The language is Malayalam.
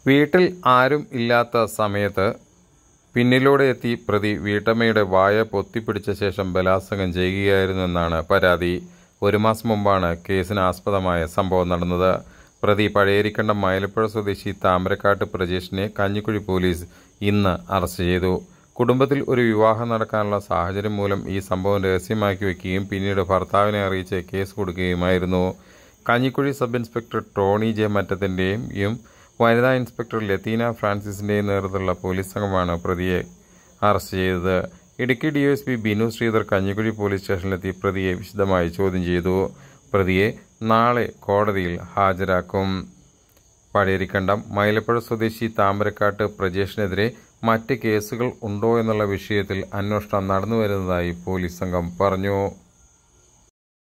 വീട്ടിൽ ആരും ഇല്ലാത്ത സമയത്ത് പിന്നിലൂടെ എത്തി പ്രതി വീട്ടമ്മയുടെ വായ പൊത്തിപ്പിടിച്ച ശേഷം ബലാത്സംഗം ചെയ്യുകയായിരുന്നുവെന്നാണ് പരാതി ഒരു മാസം മുമ്പാണ് കേസിന് ആസ്പദമായ സംഭവം നടന്നത് പ്രതി പഴയരിക്കണ്ടം മൈലപ്പുഴ സ്വദേശി താമരക്കാട്ട് പ്രജേഷിനെ കഞ്ഞിക്കുഴി പോലീസ് ഇന്ന് അറസ്റ്റ് ചെയ്തു കുടുംബത്തിൽ ഒരു വിവാഹം നടക്കാനുള്ള സാഹചര്യം മൂലം ഈ സംഭവം രഹസ്യമാക്കി വയ്ക്കുകയും പിന്നീട് ഭർത്താവിനെ അറിയിച്ച് കേസ് കൊടുക്കുകയുമായിരുന്നു Kanjikuzhi sub inspector Tony J മറ്റത്തിൻ്റെയും വനിതാ ഇൻസ്പെക്ടർ ലത്തീന ഫ്രാൻസിസിൻ്റെയും നേതൃത്വത്തിലുള്ള പോലീസ് സംഘമാണ് പ്രതിയെ അറസ്റ്റ് ചെയ്തത് Idukki D S P Binu Sreedhar Kanjikuzhi police സ്റ്റേഷനിലെത്തി പ്രതിയെ വിശദമായി ചോദ്യം ചെയ്തു പ്രതിയെ നാളെ കോടതിയിൽ ഹാജരാക്കും പഴയരിക്കണ്ടം മൈലപ്പുഴ സ്വദേശി താമരക്കാട്ട് പ്രജേഷിനെതിരെ മറ്റ് കേസുകൾ ഉണ്ടോ എന്നുള്ള വിഷയത്തിൽ അന്വേഷണം നടന്നുവരുന്നതായി പോലീസ് സംഘം പറഞ്ഞു